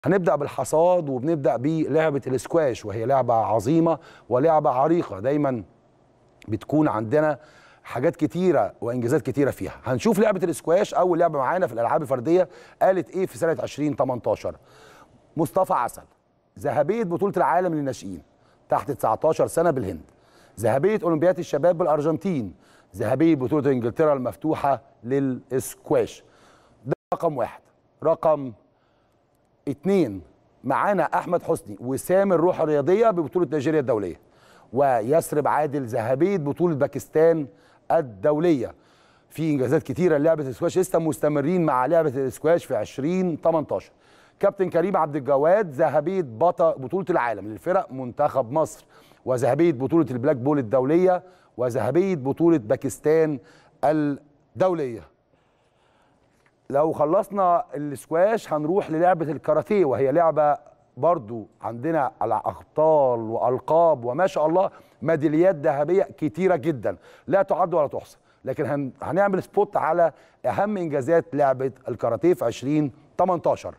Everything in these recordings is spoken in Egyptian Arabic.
هنبدا بالحصاد وبنبدا بلعبه الاسكواش وهي لعبه عظيمه ولعبه عريقه دايما بتكون عندنا حاجات كتيره وانجازات كتيره فيها هنشوف لعبه الاسكواش اول لعبه معانا في الالعاب الفرديه قالت ايه في سنه 2018 مصطفى عسل ذهبيه بطوله العالم للناشئين تحت 19 سنه بالهند ذهبيه اولمبياد الشباب بالارجنتين ذهبيه بطوله انجلترا المفتوحه للاسكواش ده رقم واحد رقم اتنين معانا احمد حسني وسام الروح الرياضيه ببطوله نيجيريا الدوليه ويسرب عادل ذهبيه بطوله باكستان الدوليه في انجازات كتيره للعبه الاسكواش لسه مستمرين مع لعبه الاسكواش في 2018 كابتن كريم عبد الجواد ذهبيه بطل بطوله العالم للفرق منتخب مصر وذهبيه بطوله البلاك بول الدوليه وذهبيه بطوله باكستان الدوليه لو خلصنا الاسكواش هنروح للعبه الكاراتيه وهي لعبه برضو عندنا على ابطال والقاب وما شاء الله ميداليات ذهبيه كتيره جدا لا تعد ولا تحصى لكن هن هنعمل سبوت على اهم انجازات لعبه الكاراتيه في 2018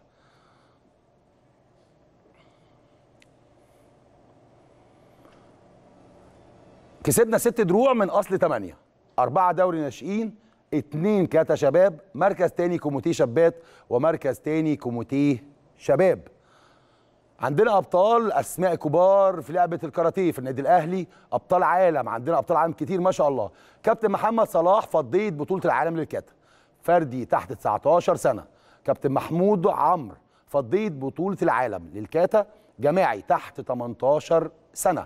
كسبنا ست دروع من اصل ثمانيه اربعه دوري ناشئين اتنين كاتا شباب مركز تاني كوميتيه شابات ومركز تاني كوميتيه شباب عندنا ابطال اسماء كبار في لعبه الكاراتيه في النادي الاهلي ابطال عالم عندنا ابطال عالم كتير ما شاء الله كابتن محمد صلاح فضيه بطوله العالم للكاتا فردي تحت 19 سنه كابتن محمود عمرو فضيه بطوله العالم للكاتا جماعي تحت 18 سنه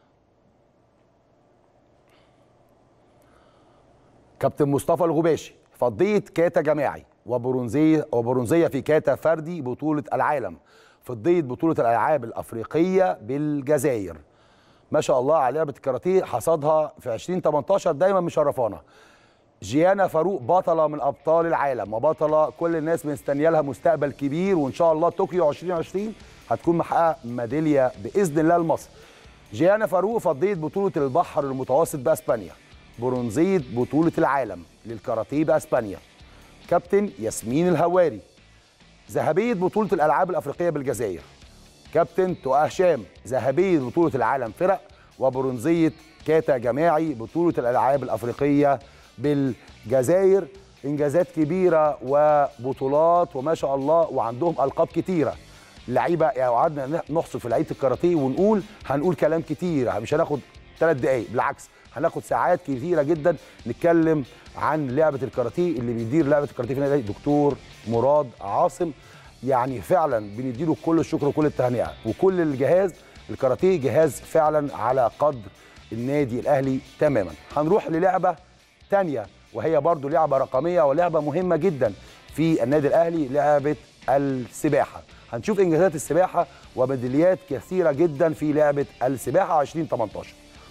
كابتن مصطفى الغباشي فضيه كاتا جماعي وبرونزيه وبرونزيه في كاتا فردي بطوله العالم فضيه بطوله الالعاب الافريقيه بالجزائر ما شاء الله على لعبه الكاراتيه حصادها في 2018 دايما مشرفانا جيانا فاروق بطله من ابطال العالم وبطله كل الناس مستنيه لها مستقبل كبير وان شاء الله طوكيو 2020 هتكون محققه ميداليه باذن الله لمصر جيانا فاروق فضيه بطوله البحر المتوسط باسبانيا برونزيه بطوله العالم للكاراتيه باسبانيا كابتن ياسمين الهواري ذهبيه بطوله الالعاب الافريقيه بالجزائر كابتن تقى هشام ذهبيه بطوله العالم فرق وبرونزيه كاتا جماعي بطوله الالعاب الافريقيه بالجزائر انجازات كبيره وبطولات وما شاء الله وعندهم القاب كتيره لعيبه يعني قعدنا نحصر في لعيبه الكاراتيه ونقول هنقول كلام كتير مش هناخد ثلاث دقائق بالعكس هناخد ساعات كتيره جدا نتكلم عن لعبه الكاراتيه اللي بيدير لعبه الكاراتيه في النادي دكتور مراد عاصم يعني فعلا بنديله كل الشكر وكل التهنئه وكل الجهاز الكاراتيه جهاز فعلا على قدر النادي الاهلي تماما هنروح للعبه ثانيه وهي برضو لعبه رقميه ولعبه مهمه جدا في النادي الاهلي لعبه السباحه هنشوف انجازات السباحه وميداليات كثيره جدا في لعبه السباحه 2018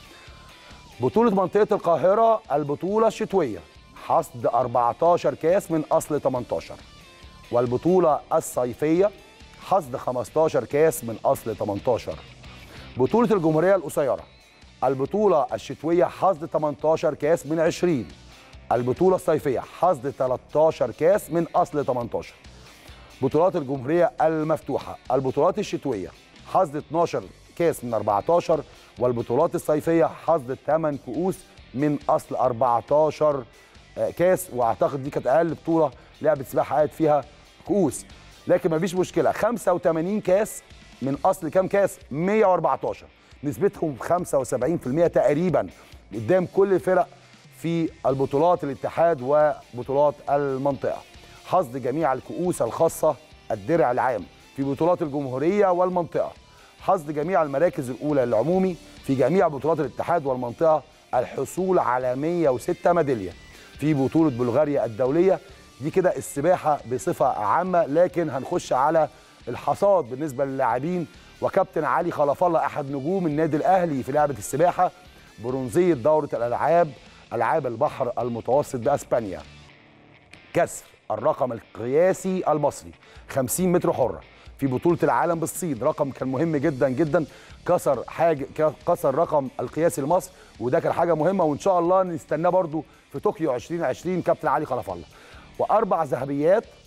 بطولة منطقة القاهرة البطولة الشتوية حصد 14 كاس من أصل 18 والبطولة الصيفية حصد 15 كاس من أصل 18 بطولة الجمهورية القصيرة البطولة الشتوية حصد 18 كاس من 20 البطولة الصيفية حصد 13 كاس من أصل 18 بطولات الجمهورية المفتوحة البطولات الشتوية حصد 12 كاس من 14 والبطولات الصيفيه حصد 8 كؤوس من اصل 14 كاس واعتقد دي كانت اقل بطوله لعبه سباحه قعدت فيها كؤوس لكن مفيش مشكله 85 كاس من اصل كام كاس 114 نسبتهم 75% تقريبا قدام كل الفرق في البطولات الاتحاد وبطولات المنطقه حصد جميع الكؤوس الخاصه الدرع العام في بطولات الجمهوريه والمنطقه حصد جميع المراكز الاولى العمومي في جميع بطولات الاتحاد والمنطقه الحصول على 106 ميداليه في بطوله بلغاريا الدوليه دي كده السباحه بصفه عامه لكن هنخش على الحصاد بالنسبه للاعبين وكابتن علي خلف الله احد نجوم النادي الاهلي في لعبه السباحه برونزيه دوره الالعاب العاب البحر المتوسط باسبانيا كسر الرقم القياسي المصري 50 متر حره في بطوله العالم بالصين رقم كان مهم جدا جدا كسر حاجه كسر رقم القياسي لمصر وده كان حاجه مهمه وان شاء الله نستناه برضو في طوكيو 2020 كابتن علي خلف الله واربع ذهبيات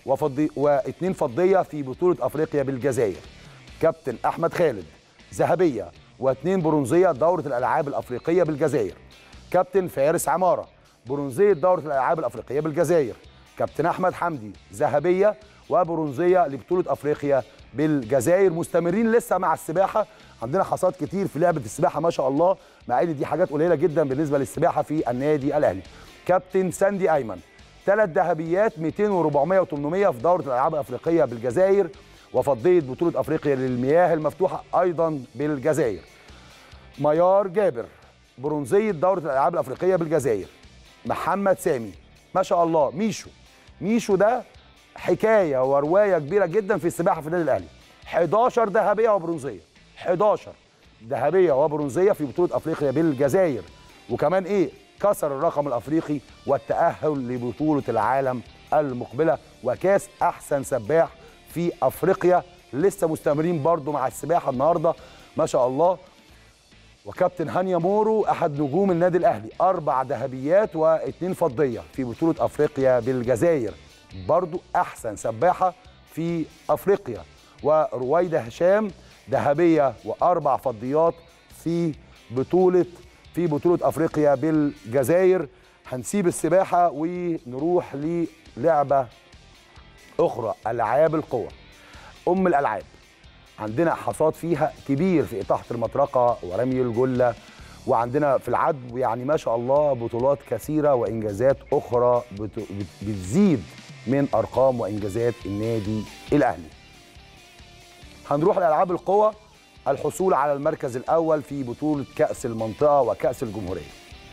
وفضي واثنين فضيه في بطوله افريقيا بالجزائر كابتن احمد خالد ذهبيه واثنين برونزيه دوره الالعاب الافريقيه بالجزائر كابتن فارس عماره برونزيه دوره الالعاب الافريقيه بالجزائر كابتن احمد حمدي ذهبيه وبرونزيه لبطوله افريقيا بالجزائر مستمرين لسه مع السباحه عندنا حصاد كتير في لعبه السباحه ما شاء الله مع ان دي حاجات قليله جدا بالنسبه للسباحه في النادي الاهلي كابتن ساندي ايمن ثلاث ذهبيات 200 و400 و800 في دوره الالعاب الافريقيه بالجزائر وفضيه بطوله افريقيا للمياه المفتوحه ايضا بالجزائر ميار جابر برونزيه دوره الالعاب الافريقيه بالجزائر محمد سامي ما شاء الله ميشو ميشو ده حكايه وروايه كبيره جدا في السباحه في النادي الاهلي 11 ذهبيه وبرونزيه 11 ذهبيه وبرونزيه في بطوله افريقيا بالجزائر وكمان ايه كسر الرقم الافريقي والتاهل لبطوله العالم المقبله وكاس احسن سباح في افريقيا لسه مستمرين برضو مع السباحه النهارده ما شاء الله وكابتن هانيا مورو احد نجوم النادي الاهلي اربع ذهبيات واثنين فضيه في بطوله افريقيا بالجزائر برضو احسن سباحه في افريقيا ورويده هشام ذهبيه واربع فضيات في بطوله في بطوله افريقيا بالجزائر هنسيب السباحه ونروح للعبه اخرى العاب القوى ام الالعاب عندنا حصاد فيها كبير في اطاحه المطرقه ورمي الجله وعندنا في العدو يعني ما شاء الله بطولات كثيره وانجازات اخرى بت- بت- بتزيد من ارقام وانجازات النادي الاهلي. هنروح لالعاب القوى الحصول على المركز الاول في بطوله كاس المنطقه وكاس الجمهوريه.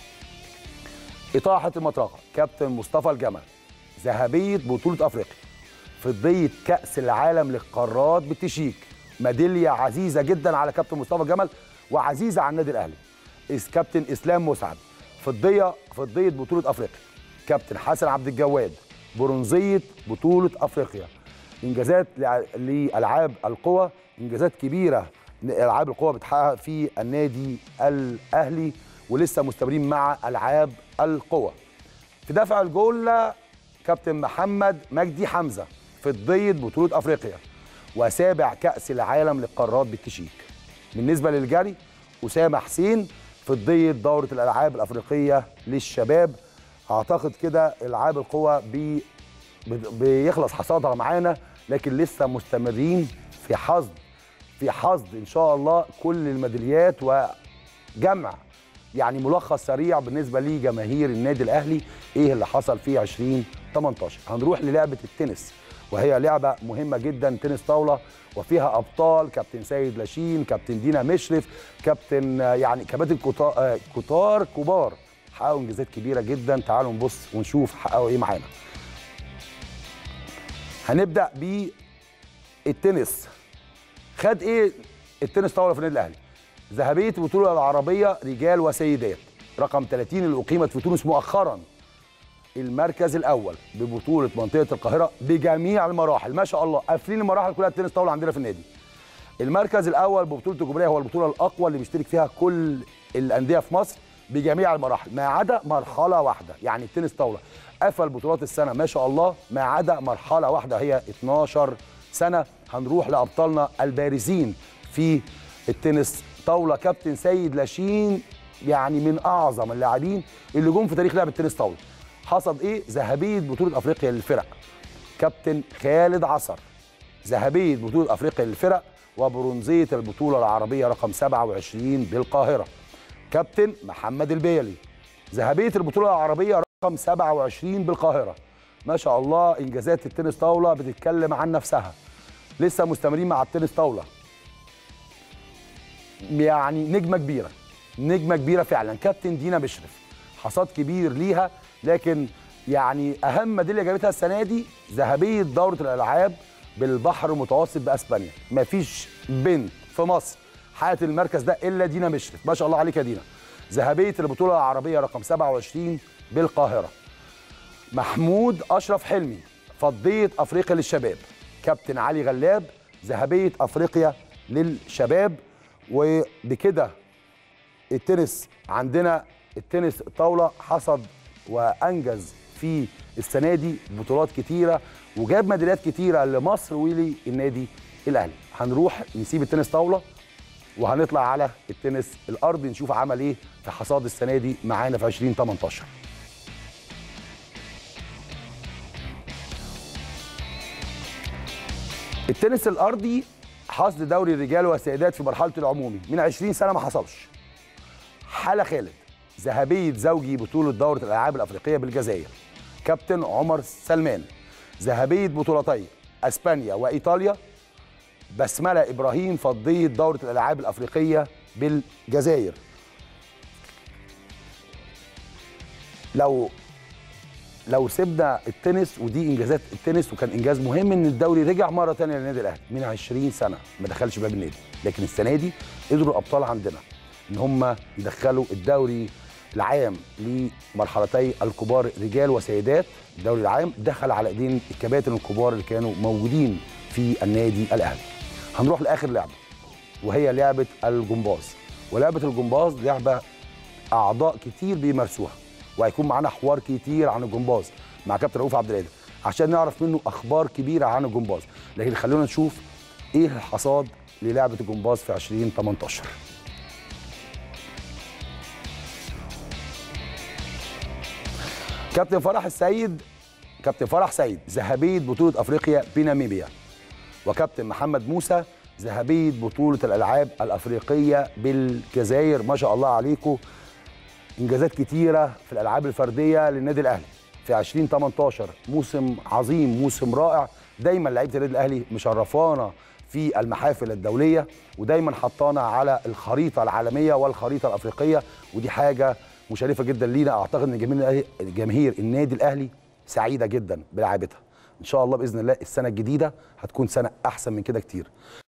اطاحه المطرقه كابتن مصطفى الجمل ذهبيه بطوله افريقيا فضيه كاس العالم للقارات بالتشيك ميداليه عزيزه جدا على كابتن مصطفى جمل وعزيزه على النادي الاهلي إس كابتن اسلام مسعد فضيه فضيه بطوله افريقيا كابتن حسن عبد الجواد برونزيه بطوله افريقيا انجازات لع- لالعاب القوى انجازات كبيره العاب القوى بتحقق في النادي الاهلي ولسه مستمرين مع العاب القوى في دفع الجولة كابتن محمد مجدي حمزة فضية بطولة أفريقيا وسابع كأس العالم للقارات بالتشيك بالنسبة للجري أسامة حسين فضية دورة الألعاب الأفريقية للشباب أعتقد كده ألعاب القوى بي بت- بيخلص حصادها معانا لكن لسه مستمرين في حصد في حصد إن شاء الله كل الميداليات وجمع يعني ملخص سريع بالنسبه لجماهير النادي الاهلي ايه اللي حصل في 2018 هنروح للعبه التنس وهي لعبه مهمه جدا تنس طاوله وفيها ابطال كابتن سيد لاشين كابتن دينا مشرف كابتن آه، يعني كباتن كتا- آه، كتار كبار حققوا انجازات كبيره جدا تعالوا نبص ونشوف حققوا ايه معانا هنبدا بالتنس خد ايه التنس طاوله في النادي الاهلي ذهبيه البطوله العربيه رجال وسيدات رقم 30 اللي اقيمت في تونس مؤخرا المركز الاول ببطوله منطقه القاهره بجميع المراحل ما شاء الله قافلين المراحل كلها التنس طاوله عندنا في النادي المركز الاول ببطوله الجمهوريه هو البطوله الاقوى اللي بيشترك فيها كل الانديه في مصر بجميع المراحل ما عدا مرحله واحده يعني التنس طاوله قفل بطولات السنه ما شاء الله ما عدا مرحله واحده هي 12 سنه هنروح لابطالنا البارزين في التنس طاوله كابتن سيد لاشين يعني من اعظم اللاعبين اللي جم في تاريخ لعبه التنس طاوله حصد ايه ذهبيه بطوله افريقيا للفرق كابتن خالد عصر ذهبيه بطوله افريقيا للفرق وبرونزيه البطوله العربيه رقم 27 بالقاهره كابتن محمد البيلي ذهبيه البطوله العربيه رقم 27 بالقاهره ما شاء الله انجازات التنس طاوله بتتكلم عن نفسها لسه مستمرين مع التنس طاوله يعني نجمه كبيره نجمه كبيره فعلا كابتن دينا مشرف حصاد كبير ليها لكن يعني اهم ميداليه جابتها السنه دي ذهبيه دوره الالعاب بالبحر المتوسط باسبانيا مفيش بنت في مصر حققت المركز ده الا دينا مشرف ما شاء الله عليك يا دينا ذهبيه البطوله العربيه رقم 27 بالقاهره محمود اشرف حلمي فضيه افريقيا للشباب كابتن علي غلاب ذهبيه افريقيا للشباب وبكده التنس عندنا التنس طاوله حصد وانجز في السنه دي بطولات كتيره وجاب ميداليات كتيره لمصر وللنادي الاهلي هنروح نسيب التنس طاوله وهنطلع على التنس الارضي نشوف عمل ايه في حصاد السنه دي معانا في 2018 التنس الارضي حصد دوري الرجال والسيدات في مرحله العمومي من 20 سنه ما حصلش حاله خالد ذهبيه زوجي بطوله دوره الالعاب الافريقيه بالجزائر كابتن عمر سلمان ذهبيه بطولتي اسبانيا وايطاليا بسمله ابراهيم فضيه دوره الالعاب الافريقيه بالجزائر لو لو سيبنا التنس ودي انجازات التنس وكان انجاز مهم ان الدوري رجع مره ثانيه للنادي الاهلي من 20 سنه ما دخلش باب النادي لكن السنه دي قدروا الابطال عندنا ان هم يدخلوا الدوري العام لمرحلتي الكبار رجال وسيدات الدوري العام دخل على ايدين الكباتن الكبار اللي كانوا موجودين في النادي الاهلي هنروح لاخر لعبه وهي لعبه الجمباز ولعبه الجمباز لعبه اعضاء كتير بيمارسوها وهيكون معانا حوار كتير عن الجمباز مع كابتن رؤوف عبد القادر عشان نعرف منه اخبار كبيره عن الجمباز لكن خلونا نشوف ايه الحصاد للعبه الجمباز في 2018 كابتن فرح السيد كابتن فرح سيد ذهبيه بطوله افريقيا بناميبيا وكابتن محمد موسى ذهبيه بطوله الالعاب الافريقيه بالجزائر ما شاء الله عليكم انجازات كتيره في الالعاب الفرديه للنادي الاهلي في 2018 موسم عظيم موسم رائع دايما لعيبه النادي الاهلي مشرفانا في المحافل الدوليه ودايما حطانا على الخريطه العالميه والخريطه الافريقيه ودي حاجه مشرفه جدا لينا اعتقد ان جماهير جماهير النادي الاهلي سعيده جدا بلاعيبتها ان شاء الله باذن الله السنه الجديده هتكون سنه احسن من كده كتير